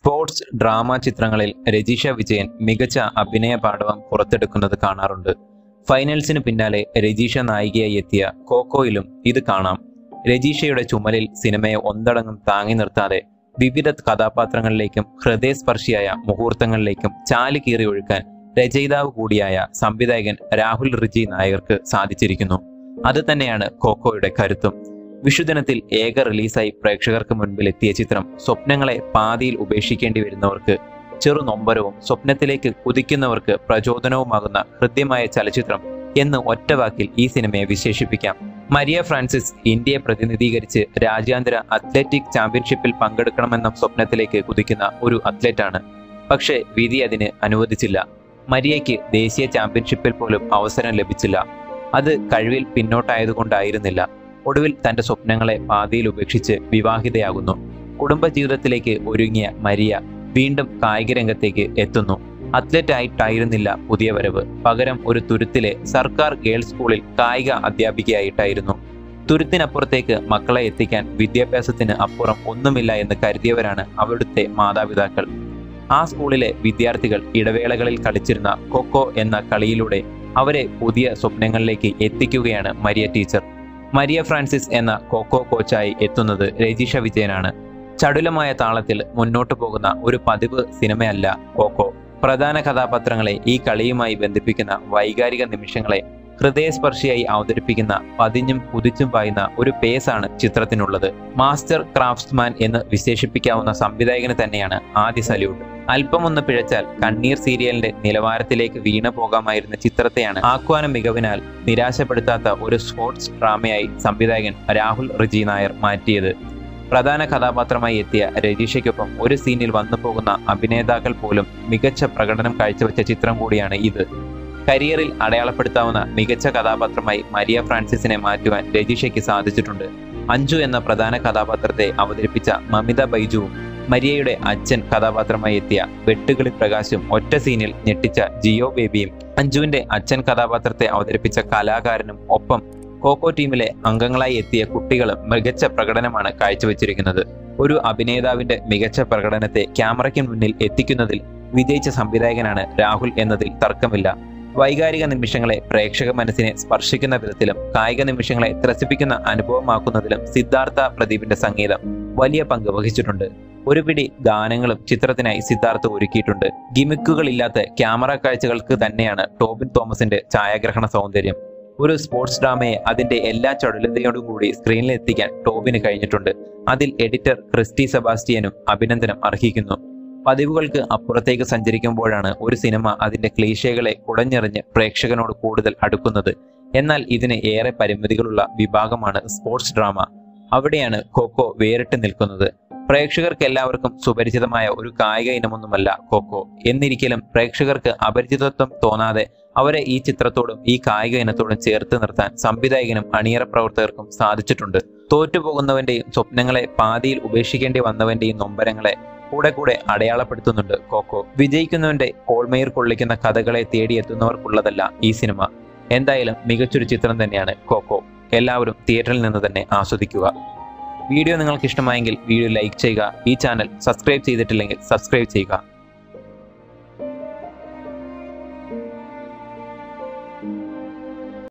sports drama ചിത്രങ്ങളിൽ രജിഷ വിജയൻ മികച്ച അഭിനയ പാടവം പുറത്തെടുക്കുന്നത് കാണാറുണ്ട് ഫൈനൽസിന് പിന്നാലെ രജീഷ നായികയായി എത്തിയ കോക്കോയിലും ഇത് കാണാം രജീഷയുടെ ചുമലിൽ സിനിമയെ ഒന്നടങ്കം താങ്ങി നിർത്താതെ വിവിധ കഥാപാത്രങ്ങളിലേക്കും ഹൃദയസ്പർശിയായ മുഹൂർത്തങ്ങളിലേക്കും ചാല് കീറി ഒഴുക്കാൻ രചയിതാവ് കൂടിയായ സംവിധായകൻ രാഹുൽ റിജി നായർക്ക് സാധിച്ചിരിക്കുന്നു അത് തന്നെയാണ് കോക്കോയുടെ കരുത്തും വിഷുദിനത്തിൽ ഏക റിലീസായി പ്രേക്ഷകർക്ക് മുൻപിൽ എത്തിയ ചിത്രം സ്വപ്നങ്ങളെ പാതിയിൽ ഉപേക്ഷിക്കേണ്ടി വരുന്നവർക്ക് ചെറു നൊമ്പരവും സ്വപ്നത്തിലേക്ക് കുതിക്കുന്നവർക്ക് പ്രചോദനവുമാകുന്ന ഹൃദ്യമായ ചലച്ചിത്രം എന്ന് ഒറ്റ വാക്കിൽ ഈ സിനിമയെ വിശേഷിപ്പിക്കാം മരിയ ഫ്രാൻസിസ് ഇന്ത്യയെ പ്രതിനിധീകരിച്ച് രാജ്യാന്തര അത്ലറ്റിക് ചാമ്പ്യൻഷിപ്പിൽ പങ്കെടുക്കണമെന്ന സ്വപ്നത്തിലേക്ക് കുതിക്കുന്ന ഒരു അത്ലറ്റാണ് പക്ഷേ വിധി അതിന് അനുവദിച്ചില്ല മരിയയ്ക്ക് ദേശീയ ചാമ്പ്യൻഷിപ്പിൽ പോലും അവസരം ലഭിച്ചില്ല അത് കഴിവിൽ പിന്നോട്ടായതുകൊണ്ടായിരുന്നില്ല ഒടുവിൽ തന്റെ സ്വപ്നങ്ങളെ പാതിയിൽ ഉപേക്ഷിച്ച് വിവാഹിതയാകുന്നു കുടുംബജീവിതത്തിലേക്ക് ഒരുങ്ങിയ മരിയ വീണ്ടും കായിക രംഗത്തേക്ക് എത്തുന്നു അത്ലറ്റ് ആയിട്ടായിരുന്നില്ല പുതിയ വരവ് പകരം ഒരു തുരുത്തിലെ സർക്കാർ ഗേൾസ് സ്കൂളിൽ കായിക അധ്യാപികയായിട്ടായിരുന്നു തുരുത്തിനപ്പുറത്തേക്ക് മക്കളെ എത്തിക്കാൻ വിദ്യാഭ്യാസത്തിന് അപ്പുറം ഒന്നുമില്ല എന്ന് കരുതിയവരാണ് അവിടുത്തെ മാതാപിതാക്കൾ ആ സ്കൂളിലെ വിദ്യാർത്ഥികൾ ഇടവേളകളിൽ കളിച്ചിരുന്ന കൊക്കോ എന്ന കളിയിലൂടെ അവരെ പുതിയ സ്വപ്നങ്ങളിലേക്ക് എത്തിക്കുകയാണ് മരിയ ടീച്ചർ മരിയ ഫ്രാൻസിസ് എന്ന കൊക്കോ കോച്ചായി എത്തുന്നത് രജീഷ വിജയനാണ് ചടുലമായ താളത്തിൽ മുന്നോട്ടു പോകുന്ന ഒരു പതിവ് സിനിമയല്ല കോക്കോ പ്രധാന കഥാപാത്രങ്ങളെ ഈ കളിയുമായി ബന്ധിപ്പിക്കുന്ന വൈകാരിക നിമിഷങ്ങളെ ഹൃദയസ്പർശിയായി അവതരിപ്പിക്കുന്ന പതിഞ്ഞും കുതിച്ചും പായുന്ന ഒരു പേസാണ് ചിത്രത്തിനുള്ളത് മാസ്റ്റർ ക്രാഫ്റ്റ്സ്മാൻ എന്ന് വിശേഷിപ്പിക്കാവുന്ന സംവിധായകന് തന്നെയാണ് ആദ്യ സല്യൂട്ട് അല്പമൊന്ന് പിഴച്ചാൽ കണ്ണീർ സീരിയലിന്റെ നിലവാരത്തിലേക്ക് വീണ പോകാമായിരുന്ന ചിത്രത്തെയാണ് ആഹ്വാന മികവിനാൽ നിരാശപ്പെടുത്താത്ത ഒരു സ്പോർട്സ് ഡ്രാമയായി സംവിധായകൻ രാഹുൽ റിജി നായർ മാറ്റിയത് പ്രധാന കഥാപാത്രമായി എത്തിയ രജീഷയ്ക്കൊപ്പം ഒരു സീനിൽ വന്നു പോകുന്ന അഭിനേതാക്കൾ പോലും മികച്ച പ്രകടനം കാഴ്ചവെച്ച ചിത്രം കൂടിയാണ് ഇത് കരിയറിൽ അടയാളപ്പെടുത്താവുന്ന മികച്ച കഥാപാത്രമായി മരിയ ഫ്രാൻസിസിനെ മാറ്റുവാൻ രജീഷയ്ക്ക് സാധിച്ചിട്ടുണ്ട് അഞ്ജു എന്ന പ്രധാന കഥാപാത്രത്തെ അവതരിപ്പിച്ച മമിത ബൈജുവും മരിയയുടെ അച്ഛൻ കഥാപാത്രമായി എത്തിയ വെട്ടുകിളി പ്രകാശും ഒറ്റ സീനിൽ ഞെട്ടിച്ച ജിയോ ബേബിയും അഞ്ജുവിന്റെ അച്ഛൻ കഥാപാത്രത്തെ അവതരിപ്പിച്ച കലാകാരനും ഒപ്പം കോക്കോ ടീമിലെ അംഗങ്ങളായി എത്തിയ കുട്ടികളും മികച്ച പ്രകടനമാണ് കാഴ്ചവെച്ചിരിക്കുന്നത് ഒരു അഭിനേതാവിന്റെ മികച്ച പ്രകടനത്തെ ക്യാമറയ്ക്ക് മുന്നിൽ എത്തിക്കുന്നതിൽ വിജയിച്ച സംവിധായകനാണ് രാഹുൽ എന്നതിൽ തർക്കമില്ല വൈകാരിക നിമിഷങ്ങളെ പ്രേക്ഷക മനസ്സിനെ സ്പർശിക്കുന്ന വിധത്തിലും കായിക നിമിഷങ്ങളെ ത്രസിപ്പിക്കുന്ന അനുഭവമാക്കുന്നതിലും സിദ്ധാർത്ഥ പ്രദീപിന്റെ സംഗീതം വലിയ പങ്ക് വഹിച്ചിട്ടുണ്ട് ഒരു പിടി ഗാനങ്ങളും ചിത്രത്തിനായി സിദ്ധാർത്ഥ ഒരുക്കിയിട്ടുണ്ട് ഗിമിക്കുകളില്ലാത്ത ക്യാമറ കാഴ്ചകൾക്ക് തന്നെയാണ് ടോബിൻ തോമസിന്റെ ഛായാഗ്രഹണ സൗന്ദര്യം ഒരു സ്പോർട്സ് ഡ്രാമയെ അതിന്റെ എല്ലാ ചടുലതയോടും കൂടി സ്ക്രീനിൽ എത്തിക്കാൻ ടോബിന് കഴിഞ്ഞിട്ടുണ്ട് അതിൽ എഡിറ്റർ ക്രിസ്റ്റി സെബാസ്റ്റ്യനും അഭിനന്ദനം അർഹിക്കുന്നു പതിവുകൾക്ക് അപ്പുറത്തേക്ക് സഞ്ചരിക്കുമ്പോഴാണ് ഒരു സിനിമ അതിന്റെ ക്ലീശകളെ കുടഞ്ഞെറിഞ്ഞ് പ്രേക്ഷകനോട് കൂടുതൽ അടുക്കുന്നത് എന്നാൽ ഇതിന് ഏറെ പരിമിതികളുള്ള വിഭാഗമാണ് സ്പോർട്സ് ഡ്രാമ അവിടെയാണ് ഖോഖോ വേറിട്ട് നിൽക്കുന്നത് പ്രേക്ഷകർക്ക് എല്ലാവർക്കും സുപരിചിതമായ ഒരു കായിക ഇനമൊന്നുമല്ല ഖോഖോ എന്നിരിക്കലും പ്രേക്ഷകർക്ക് അപരിചിതത്വം തോന്നാതെ അവരെ ഈ ചിത്രത്തോടും ഈ കായിക ഇനത്തോടും ചേർത്ത് നിർത്താൻ സംവിധായകനും അണിയറ പ്രവർത്തകർക്കും സാധിച്ചിട്ടുണ്ട് തോറ്റുപോകുന്നവന്റെയും സ്വപ്നങ്ങളെ പാതിയിൽ ഉപേക്ഷിക്കേണ്ടി വന്നവന്റെയും നൊമ്പരങ്ങളെ കൂടെ കൂടെ അടയാളപ്പെടുത്തുന്നുണ്ട് കോക്കോ വിജയിക്കുന്നവന്റെ കോൾമേർ കൊള്ളിക്കുന്ന കഥകളെ തേടിയെത്തുന്നവർക്കുള്ളതല്ല ഈ സിനിമ എന്തായാലും മികച്ചൊരു ചിത്രം തന്നെയാണ് കോക്കോ എല്ലാവരും തിയേറ്ററിൽ നിന്ന് തന്നെ ആസ്വദിക്കുക വീഡിയോ നിങ്ങൾക്ക് ഇഷ്ടമായെങ്കിൽ വീഡിയോ ലൈക്ക് ചെയ്യുക ഈ ചാനൽ സബ്സ്ക്രൈബ് ചെയ്തിട്ടില്ലെങ്കിൽ സബ്സ്ക്രൈബ് ചെയ്യുക